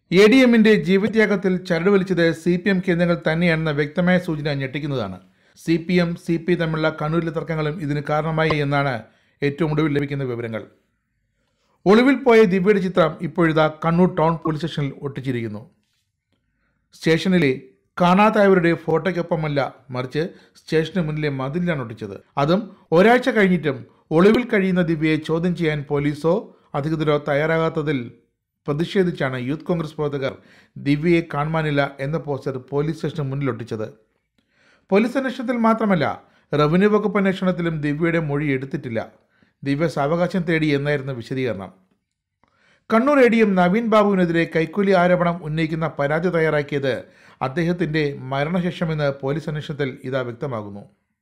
A D എമ്മിന്റെ ജീവത്യാഗത്തിൽ ചരട് വലിച്ചത് C P M കേന്ദ്രങ്ങൾ തന്നെയാണെന്ന വ്യക്തമായ സൂചന ഞെട്ടിക്കുന്നതാണ് C P M C P തമ്മിലുള്ള കണ്ണൂരിലെ തർക്കങ്ങളും ഇതിന് കാരണമായി എന്നാണ് ഏറ്റവും ഒടുവിൽ ലഭിക്കുന്ന വിവരങ്ങൾ ഒളിവിൽ പോയ ദിവ്യയുടെ ചിത്രം ഇപ്പോഴിതാ കണ്ണൂർ ടൗൺ പോലീസ് സ്റ്റേഷനിൽ ഒട്ടിച്ചിരിക്കുന്നു സ്റ്റേഷനിലെ കാണാതായവരുടെ ഫോട്ടോയ്ക്കൊപ്പമല്ല മറിച്ച് സ്റ്റേഷന് മുന്നിലെ മതിലിലാണ് ഒട്ടിച്ചത് അതും ഒരാഴ്ച കഴിഞ്ഞിട്ടും ഒളിവിൽ കഴിയുന്ന ദിവ്യയെ ചോദ്യം ചെയ്യാൻ പോലീസോ അധികൃതരോ തയ്യാറാകാത്തതിൽ പ്രതിഷേധിച്ചാണ് യൂത്ത് കോൺഗ്രസ് പ്രവർത്തകർ ദിവ്യയെ കാണുവാനില്ല എന്ന പോസ്റ്റർ പോലീസ് സ്റ്റേഷന് മുന്നിൽ ഒട്ടിച്ചത് പോലീസ് അന്വേഷണത്തിൽ മാത്രമല്ല റവന്യൂ വകുപ്പ് അന്വേഷണത്തിലും ദിവ്യയുടെ മൊഴി എടുത്തിട്ടില്ല ദിവ്യ സാവകാശം തേടി എന്നായിരുന്നു വിശദീകരണം Kannur A D M Naveen ബാബുവിനെതിരെ കൈക്കൂലി ആരോപണം ഉന്നയിക്കുന്ന പരാതി തയ്യാറാക്കിയത് അദ്ദേഹത്തിന്റെ മരണശേഷമെന്ന് പോലീസ് അന്വേഷണത്തിൽ ഇതാ വ്യക്തമാകുന്നു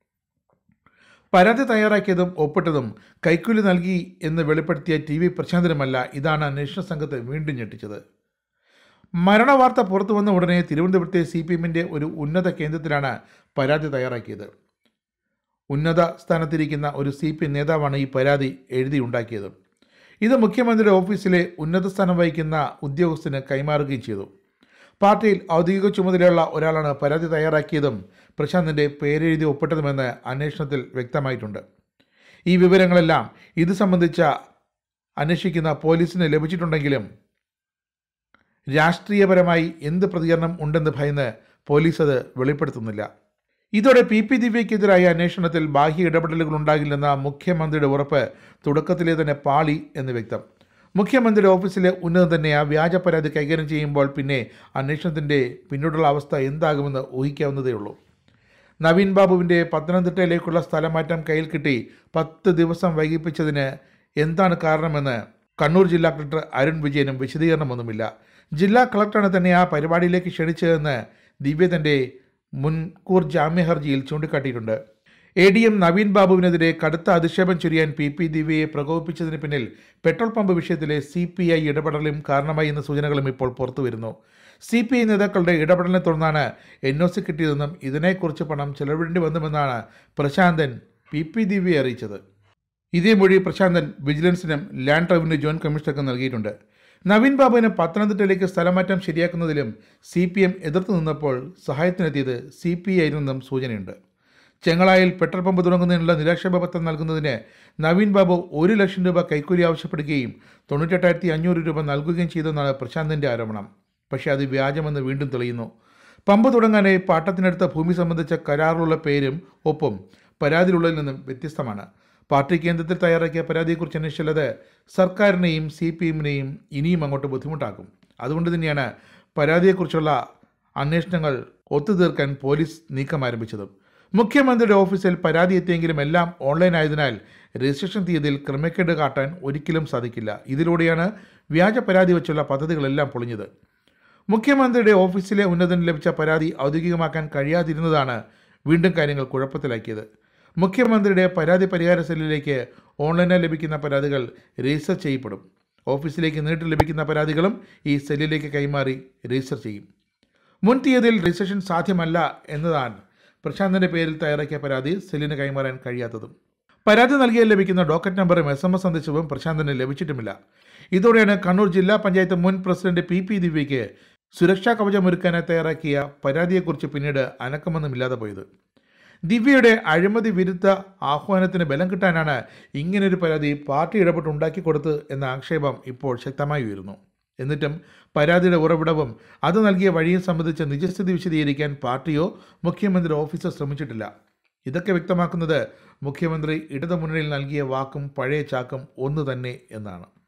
പരാതി തയ്യാറാക്കിയതും ഒപ്പിട്ടതും കൈക്കൂലി നൽകി എന്ന് വെളിപ്പെടുത്തിയ ടി വി പ്രശാന്തനുമല്ല ഇതാണ് അന്വേഷണ സംഘത്തെ വീണ്ടും ഞെട്ടിച്ചത് മരണവാർത്ത പുറത്തു വന്ന ഉടനെ തിരുവനന്തപുരത്തെ സി പി എമ്മിൻ്റെ ഒരു ഉന്നത കേന്ദ്രത്തിലാണ് പരാതി തയ്യാറാക്കിയത് ഉന്നത സ്ഥാനത്തിരിക്കുന്ന ഒരു സി പി നേതാവാണ് ഈ പരാതി എഴുതിയുണ്ടാക്കിയത് ഇത് മുഖ്യമന്ത്രിയുടെ ഓഫീസിലെ ഉന്നത സ്ഥാനം വഹിക്കുന്ന ഉദ്യോഗസ്ഥന് കൈമാറുകയും ചെയ്തു പാർട്ടിയിൽ ഔദ്യോഗിക ചുമതലയുള്ള ഒരാളാണ് പരാതി തയ്യാറാക്കിയതും പ്രശാന്തിൻ്റെ പേരെഴുതി ഒപ്പിട്ടതുമെന്ന് അന്വേഷണത്തിൽ വ്യക്തമായിട്ടുണ്ട് ഈ വിവരങ്ങളെല്ലാം ഇത് സംബന്ധിച്ച അന്വേഷിക്കുന്ന പോലീസിന് ലഭിച്ചിട്ടുണ്ടെങ്കിലും രാഷ്ട്രീയപരമായി എന്ത് പ്രതികരണം ഉണ്ടെന്ന് ഭയന്ന് പോലീസ് അത് വെളിപ്പെടുത്തുന്നില്ല ഇതോടെ പി പി ദിവ്യയ്ക്കെതിരായ അന്വേഷണത്തിൽ ബാഹ്യ ഇടപെടലുകൾ ഉണ്ടാകില്ലെന്ന മുഖ്യമന്ത്രിയുടെ ഉറപ്പ് തുടക്കത്തിലെ തന്നെ പാളി എന്ന് വ്യക്തം മുഖ്യമന്ത്രിയുടെ ഓഫീസിലെ ഉന്നതൻ തന്നെ ആ വ്യാജ പരാതി കൈകാര്യം ചെയ്യുമ്പോൾ പിന്നെ അന്വേഷണത്തിൻ്റെ പിന്നീടുള്ള അവസ്ഥ എന്താകുമെന്ന് ഊഹിക്കാവുന്നതേ ഉള്ളൂ നവീൻ ബാബുവിൻ്റെ പത്തനംതിട്ടയിലേക്കുള്ള സ്ഥലമാറ്റം കയ്യിൽ കിട്ടി പത്ത് ദിവസം വൈകിപ്പിച്ചതിന് എന്താണ് കാരണമെന്ന് കണ്ണൂർ ജില്ലാ കളക്ടർ അരുൺ വിജയനും വിശദീകരണമൊന്നുമില്ല ജില്ലാ കളക്ടറാണ് തന്നെ ആ പരിപാടിയിലേക്ക് ക്ഷണിച്ചതെന്ന് ദിവ്യ തൻ്റെ മുൻകൂർ ജാമ്യ ഹർജിയിൽ ചൂണ്ടിക്കാട്ടിയിട്ടുണ്ട് എ ഡി എം നവീൻ ബാബുവിനെതിരെ കടുത്ത അധിക്ഷേപം ചൊരിയാൻ പി പി ദിവ്യയെ പ്രകോപിപ്പിച്ചതിന് പിന്നിൽ പെട്രോൾ പമ്പ് വിഷയത്തിലെ സി പി ഐ ഇടപെടലും കാരണമായി എന്ന സൂചനകളും ഇപ്പോൾ പുറത്തുവരുന്നു സി പി ഐ നേതാക്കളുടെ ഇടപെടലിനെ തുടർന്നാണ് എൻ ഒ സി കിട്ടിയതെന്നും ഇതിനെക്കുറിച്ച് പണം ചെലവിടേണ്ടി വന്നുമെന്നാണ് പ്രശാന്തൻ പി പി ദിവ്യയെ അറിയിച്ചത് ഇതേ മൊഴി പ്രശാന്തൻ വിജിലൻസിനും ലാൻഡ് റവന്യൂ ജോയിന്റ് കമ്മീഷണർക്കും നൽകിയിട്ടുണ്ട് നവീൻ ബാബുവിന് പത്തനംതിട്ടയിലേക്ക് സ്ഥലമാറ്റം ശരിയാക്കുന്നതിലും സി പി എം എതിർത്ത് നിന്നപ്പോൾ സഹായത്തിനെത്തിയത് സി പി ഐ ആയിരുന്നെന്നും സൂചനയുണ്ട് ചെങ്ങളായിൽ പെട്രോൾ പമ്പ് തുടങ്ങുന്നതിനുള്ള നിരാക്ഷേപ പത്രം നൽകുന്നതിന് നവീൻ ബാബു ഒരു ലക്ഷം രൂപ കൈക്കൂലി ആവശ്യപ്പെടുകയും തൊണ്ണൂറ്റെട്ടായിരത്തി അഞ്ഞൂറ് രൂപ നൽകുകയും ചെയ്തെന്നാണ് പ്രശാന്തിൻ്റെ ആരോപണം പക്ഷേ അത് വ്യാജമെന്ന് വീണ്ടും തെളിയുന്നു പമ്പ് തുടങ്ങാനായി പാട്ടത്തിനടുത്ത ഭൂമി സംബന്ധിച്ച കരാറിലുള്ള പേരും ഒപ്പം പരാതിയിലുള്ളതിൽ നിന്നും വ്യത്യസ്തമാണ് പാർട്ടി കേന്ദ്രത്തിൽ തയ്യാറാക്കിയ പരാതിയെക്കുറിച്ച് അന്വേഷിച്ചുള്ളത് സർക്കാരിനെയും സി പി എമ്മിനെയും ഇനിയും അങ്ങോട്ട് ബുദ്ധിമുട്ടാക്കും അതുകൊണ്ട് തന്നെയാണ് പരാതിയെക്കുറിച്ചുള്ള അന്വേഷണങ്ങൾ ഒത്തുതീർക്കാൻ പോലീസ് നീക്കം ആരംഭിച്ചത് മുഖ്യമന്ത്രിയുടെ ഓഫീസിൽ പരാതി എത്തിയെങ്കിലും എല്ലാം ഓൺലൈൻ ആയതിനാൽ രജിസ്ട്രേഷൻ തീയതിയിൽ ക്രമക്കേട് കാട്ടാൻ ഒരിക്കലും സാധിക്കില്ല ഇതിലൂടെയാണ് വ്യാജ പരാതി വെച്ചുള്ള പദ്ധതികളെല്ലാം പൊളിഞ്ഞത് മുഖ്യമന്ത്രിയുടെ ഓഫീസിലെ ഉന്നതന് ലഭിച്ച പരാതി ഔദ്യോഗികമാക്കാൻ കഴിയാതിരുന്നതാണ് വീണ്ടും കാര്യങ്ങൾ കുഴപ്പത്തിലാക്കിയത് മുഖ്യമന്ത്രിയുടെ പരാതി പരിഹാര സെല്ലിലേക്ക് ഓൺലൈനായി ലഭിക്കുന്ന പരാതികൾ രജിസ്റ്റർ ചെയ്യപ്പെടും ഓഫീസിലേക്ക് നേരിട്ട് ലഭിക്കുന്ന പരാതികളും ഈ സെല്ലിലേക്ക് കൈമാറി രജിസ്റ്റർ ചെയ്യും മുൻ തീയതിയിൽ രജിസ്ട്രേഷൻ സാധ്യമല്ല എന്നതാണ് പ്രശാന്തിൻ്റെ പേരിൽ തയ്യാറാക്കിയ പരാതി സെല്ലിന് കൈമാറാൻ കഴിയാത്തതും പരാതി നൽകിയാൽ ലഭിക്കുന്ന ഡോക്കറ്റ് നമ്പറും എസ് എം എസ് സന്ദേശവും പ്രശാന്തിന് ലഭിച്ചിട്ടുമില്ല ഇതോടെയാണ് കണ്ണൂർ ജില്ലാ പഞ്ചായത്ത് മുൻ പ്രസിഡന്റ് പി പി ദിവ്യയ്ക്ക് സുരക്ഷാ കവചമൊരുക്കാനായി തയ്യാറാക്കിയ പരാതിയെക്കുറിച്ച് പിന്നീട് അനക്കമൊന്നുമില്ലാതെ പോയത് ദിവ്യയുടെ അഴിമതി വിരുദ്ധ ആഹ്വാനത്തിന് ബലം കിട്ടാനാണ് ഇങ്ങനൊരു പരാതി പാർട്ടി ഇടപെട്ട് ഉണ്ടാക്കി കൊടുത്ത് എന്ന ആക്ഷേപം ഇപ്പോൾ ശക്തമായി ഉയരുന്നു എന്നിട്ടും പരാതിയുടെ ഉറവിടവും അത് നൽകിയ വഴിയും സംബന്ധിച്ച നിജസ്ഥിതി വിശദീകരിക്കാൻ പാർട്ടിയോ മുഖ്യമന്ത്രി ഓഫീസോ ശ്രമിച്ചിട്ടില്ല ഇതൊക്കെ വ്യക്തമാക്കുന്നത് മുഖ്യമന്ത്രി ഇടതുമുന്നണിയിൽ നൽകിയ വാക്കും പഴയ ചാക്കും ഒന്ന് തന്നെ എന്നാണ്